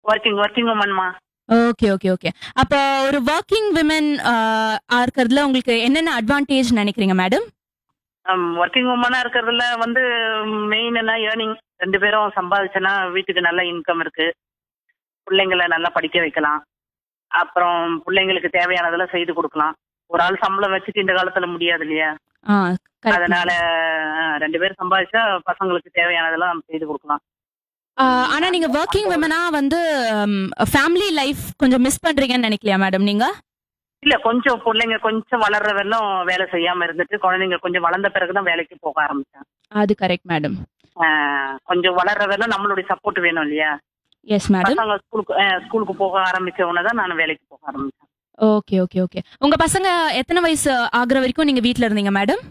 Working working உமன்மா okay okay okay அப்ப ஒரு ஒர்க்கிங் விமன் இருக்கிறதுல உங்களுக்கு என்னென்ன அட்வான்டேஜ் நினைக்கிறீங்க மேடம் ஒர்க்கிங் உமனா இருக்கிறதுல வந்து மெயின் என்ன ஏர்னிங் ரெண்டு பேரும் சம்பாதிச்சோன்னா வீட்டுக்கு நல்ல இன்கம் இருக்கு பிள்ளைங்களை நல்லா படிக்க வைக்கலாம் அப்புறம் பிள்ளைங்களுக்கு தேவையானதெல்லாம் செய்து கொடுக்கலாம் ஒரு ஆள் சம்பளம் வச்சுட்டு இந்த காலத்துல முடியாது இல்லையா ஆ correct. அதனால அஹ், ரெண்டு பேரும் சம்பாதிச்சா பசங்களுக்கு தேவையானதெல்லாம் நம்ம செய்து கொடுக்கலாம் ஆ, ஆனா நீங்க ஒர்க்கிங் விமனா வந்து ஃபேமிலி லைஃப் கொஞ்சம் மிஸ் பண்றீங்கன்னு நினைக்கலையா மேடம் நீங்க இல்ல கொஞ்சம் பிள்ளைங்க கொஞ்சம் வளர்ற வரலும் வேலை செய்யாம இருந்துட்டு குழந்தைங்க கொஞ்சம் வளர்ந்த பிறகுதான் வேலைக்கு போக ஆரம்பிச்சேன் அது கரெக்ட் மேடம் அஹ், கொஞ்சம் வளர்ற வரலும் நம்மளுடைய சப்போர்ட் வேணும் இல்லையா எஸ் மேடம் பசங்க ஸ்கூலுக்கு அஹ், ஸ்கூலுக்கு போக ஆரம்பிச்ச உடனே தான் நான் வேலைக்கு போக ஆரம்பிச்சேன் ஓகே ஓகே ஓகே உங்க பசங்க எத்தனை வயசு ஆகுற வரைக்கும் நீங்க வீட்ல இருந்தீங்க மேடம்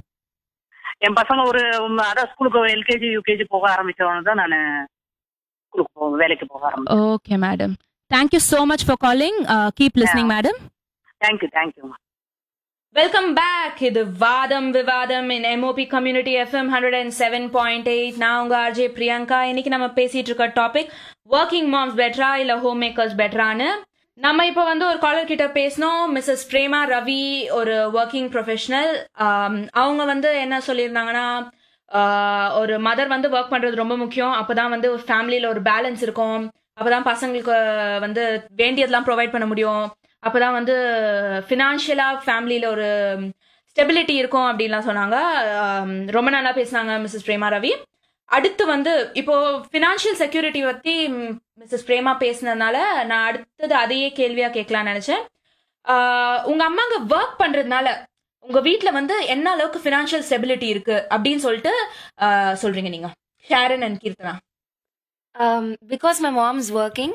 என் பசங்க ஒரு உம், அதான் ஸ்கூலுக்கு எல்கேஜி யூகேஜி போக ஆரம்பிச்ச உடனே தான் நான் ஸ்கூலுக்கு போக வேலைக்கு போக ஆரம்பிச்சேன் okay madam thank you so much for calling keep listening madam thank you thank you welcome back இது வாதம் விவாதம் in MOP community FM hundred and seven point eight நான் உங்க ஆர்ஜே பிரியங்கா இன்னைக்கு நம்ம பேசிட்டு இருக்க டாபிக் ஒர்க்கிங் மாம்ஸ் பெட்டரா இல்ல ஹோம் மேக்கர்ஸ் பெட்டரான்னு நம்ம இப்போ வந்து ஒரு காலர் கிட்ட பேசினோம் மிஸ்ஸஸ் பிரேமா ரவி ஒரு ஒர்க்கிங் ப்ரொஃபஷனல் அவங்க வந்து என்ன சொல்லியிருந்தாங்கன்னா ஆஹ், ஒரு மதர் வந்து ஒர்க் பண்றது ரொம்ப முக்கியம் அப்பதான் வந்து ஃபேமிலியில ஒரு பேலன்ஸ் இருக்கும் அப்பதான் பசங்களுக்கு வந்து வேண்டியதெல்லாம் ப்ரொவைட் பண்ண முடியும் அப்பதான் வந்து ஃபினான்ஷியலா ஃபேமிலியில ஒரு ஸ்டெபிலிட்டி இருக்கும் அப்படின்லாம் சொன்னாங்க ஆம், ரொம்ப நல்லா பேசினாங்க மிஸ்ஸஸ் பிரேமா ரவி அடுத்து வந்து இப்போ ஃபினான்ஷியல் செக்யூரிட்டி பத்தி மிஸ்ஸஸ் பிரேமா பேசினதுனால நான் அடுத்தது அதையே கேள்வியா கேட்கலாம்னு நினைச்சேன் ஆஹ், உங்க அம்மாங்க ஒர்க் பண்றதுனால உங்க வீட்ல வந்து என்ன அளவுக்கு ஃபினான்ஷியல் ஸ்டெபிலிட்டி இருக்கு அப்படின்னு சொல்லிட்டு ஆஹ், சொல்றீங்க நீங்க Sharon and Keerthana um, because my mom's working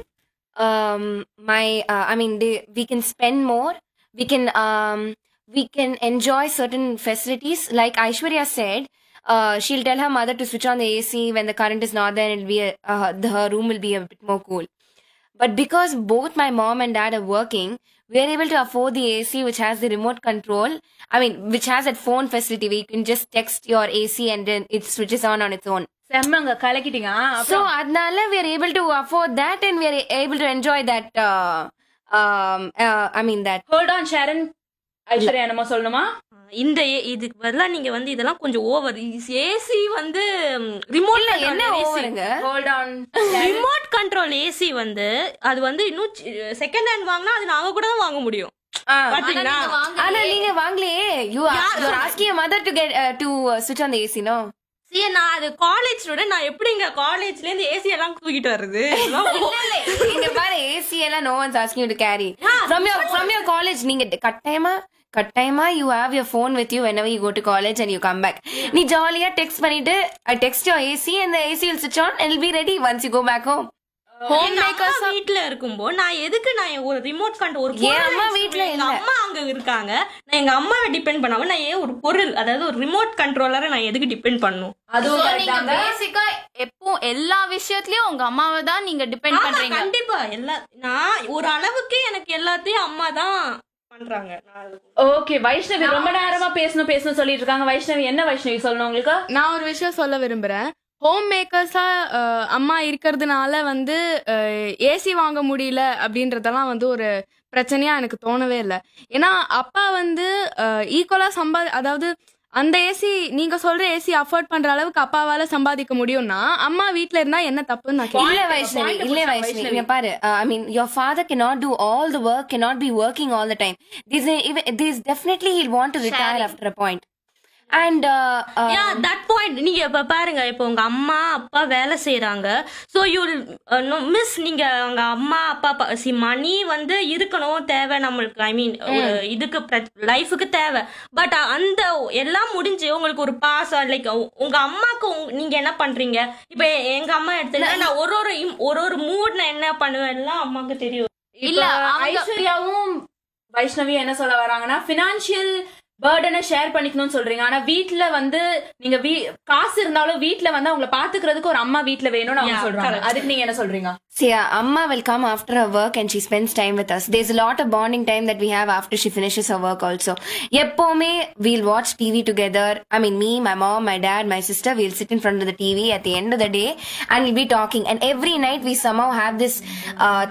um, my uh, i mean they, we can spend more we can um, we can enjoy certain facilities like aishwarya said uh, she'll tell her mother to switch on the ac when the current is not there and it'll be a, uh, the, her room will be a bit more cool but because both my mom and dad are working we are able to afford the ac which has the remote control i mean which has that phone facility where you can just text your ac and then it switches on on its own செம்மங்க கலக்கிட்டீங்க so adnala we are able to afford that and we are able to enjoy that uh, um, uh, i mean that hold on Sharon Aishwarya என்னமோ சொல்லணுமா இந்த ஏ- இதுக்கு பதிலா நீங்க வந்து இதெல்லாம் கொஞ்சம் ஓவர் ஏசி வந்து ரிமோட் என்ன ஓவருங்க hold on remote control AC வந்து அது வந்து இன்னும் செகண்ட் ஹேண்ட் வாங்கினா அது நாங்க கூட தான் வாங்க முடியும் பாத்தீங்களா ஆனா நீங்க வாங்கலையே you are you are asking your mother to get uh, to uh, switch on the ac no சரி நான் அது காலேஜ் ஸ்டூடெண்ட் நான் எப்படிங்க காலேஜ்ல இருந்து ஏசி எல்லாம் தூக்கிட்டு வர்றது இதெல்லாம் ஓ- நீங்க பாரு ஏசி எல்லாம் no one's asking you to carry from your from your college நீங்க கட்டாயமா கட்டாயமா you have your phone with you whenever you go to college and you come back நீ ஜாலியா டெக்ஸ்ட் பண்ணிட்டு I text your AC and the AC will switch on and it'll be ready once you go back home home makers வீட்ல இருக்கும்போது நான் எதுக்கு நான் ஒரு remote control ஒரு என் பொருள் அம்மா வச்சு- வீட்ல எங்க இல்ல. அம்மா அங்க இருக்காங்க நான் எங்க அம்மாவை டிபெண்ட் பண்ணாம நான் ஏன் ஒரு பொருள் அதாவது ஒரு ரிமோட் கண்ட்ரோலரை நான் எதுக்கு டிபெண்ட் பண்ணும் அதுவும் So, correct நீங்க தாங்க. பேசிக்கா எப்போ எல்லா விஷயத்துலயும் உங்க அம்மாவை தான் நீங்க டிபெண்ட் ஆமா, பண்றீங்க கண்டிப்பா எல்லா நான் ஒரு அளவுக்கு எனக்கு எல்லாத்தையும் அம்மா தான் பண்றாங்க நான் ஓகே வைஷ்ணவி ரொம்ப நேரமா பேசணும் பேசணும் சொல்லிட்டு இருக்காங்க வைஷ்ணவி என்ன வைஷ்ணவி சொல்லணும் உங்களுக்கு நான் ஒரு விஷயம் சொல்ல விரும்புறேன் ஹோம் மேக்கர்ஸா அம்மா இருக்கிறதுனால வந்து ஏசி வாங்க முடியல அப்படின்றதெல்லாம் வந்து ஒரு பிரச்சனையா எனக்கு தோணவே இல்லை ஏன்னா அப்பா வந்து ஈக்குவலா சம்பா அதாவது அந்த ஏசி நீங்க சொல்ற ஏசி அஃபோர்ட் பண்ற அளவுக்கு அப்பாவால சம்பாதிக்க முடியும்னா அம்மா வீட்ல இருந்தா என்ன தப்புன்னு நான் இல்ல கேக்குறேன். வைஷ்ணவி இல்ல வைஷ்ணவி இங்க பாரு I mean your father cannot do all the work cannot be working all the time this this definitely he'll want to retire after a point and uh, uh, yeah that point நீங்க இப்ப பாருங்க இப்போ உங்க அம்மா அப்பா வேலை செய்யறாங்க so you miss நீங்க உங்க அம்மா அப்பா சி மணி வந்து இருக்கணும் தேவை நம்மளுக்கு ஐ மீன் இதுக்கு லைஃபுக்கு தேவை பட் அந்த எல்லாம் முடிஞ்சு உங்களுக்கு ஒரு பாஸ் லைக் உங்க அம்மாக்கு உங்க- நீங்க என்ன பண்றீங்க இப்ப எங்க அம்மா எடுத்துக்கிட்டா நான் ஒரு ஒரு im- ஒரு ஒரு மூட் நான் என்ன பண்ணுவேன் எல்லாம் அம்மாக்கு தெரியும் இல்ல, இல்ல அவங்க- ஐஸ்வர்யாவும் வைஷ்ணவி என்ன சொல்ல வராங்கன்னா பினான்சியல் பேர்டனை ஷேர் பண்ணிக்கணும்னு சொல்றீங்க ஆனா வீட்ல வந்து நீங்க வீ- காசு இருந்தாலும் வீட்ல வந்து அவங்கள பாத்துக்கிறதுக்கு ஒரு அம்மா வீட்ல வேணும்னு அவங்க Yeah, சொல்றாங்க correct. அதுக்கு நீங்க என்ன சொல்றீங்க see uh, amma will come after her work and she spends time with us there's a lot of bonding time that we have after she finishes her work also எப்பவுமே we'll watch tv together i mean me my mom my dad my sister we'll sit in front of the tv at the end of the day and we'll be talking and every night we somehow have this uh,